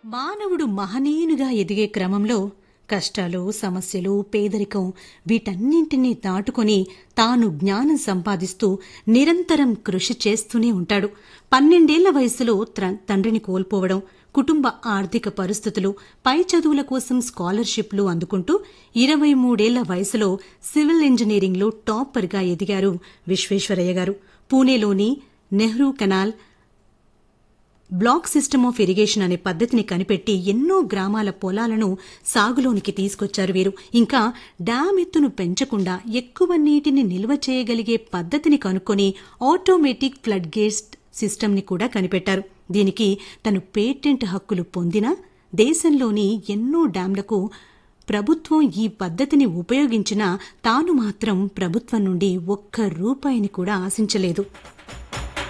మానవుడు మహనీయునిగా ఎదిగే క్రమంలో కష్టాలు సమస్యలు పేదరికం వీటన్నింటినీ దాటుకొని తాను జ్ఞానం సంపాదిస్తూ నిరంతరం కృషి చేస్తూనే ఉంటాడు పన్నెండేళ్ల వయసులో త్ర- తండ్రిని కోల్పోవడం కుటుంబ ఆర్థిక పరిస్థితులు పై చదువుల కోసం స్కాలర్షిప్లు అందుకుంటూ ఇరవై మూడేళ్ల వయసులో సివిల్ ఇంజనీరింగ్లో టాపర్గా ఎదిగారు విశ్వేశ్వరయ్య గారు పూణేలోని Nehru canal block system of irrigation అనే పద్ధతిని కనిపెట్టి ఎన్నో గ్రామాల పొలాలను సాగులోనికి తీసుకొచ్చారు వీరు ఇంకా డ్యామ్ ఎత్తును పెంచకుండా ఎక్కువ నీటిని నిల్వ చేయగలిగే పద్ధతిని కనుక్కొని ఆటోమేటిక్ ఫ్లడ్ గేట్స్ సిస్టమ్ని కూడా కనిపెట్టారు దీనికి తను పేటెంట్ హక్కులు పొందినా దేశంలోని ఎన్నో డ్యాంలకు ప్రభుత్వం ఈ పద్ధతిని ఉపయోగించినా తాను మాత్రం ప్రభుత్వం నుండి ఒక్క రూపాయిని కూడా ఆశించలేదు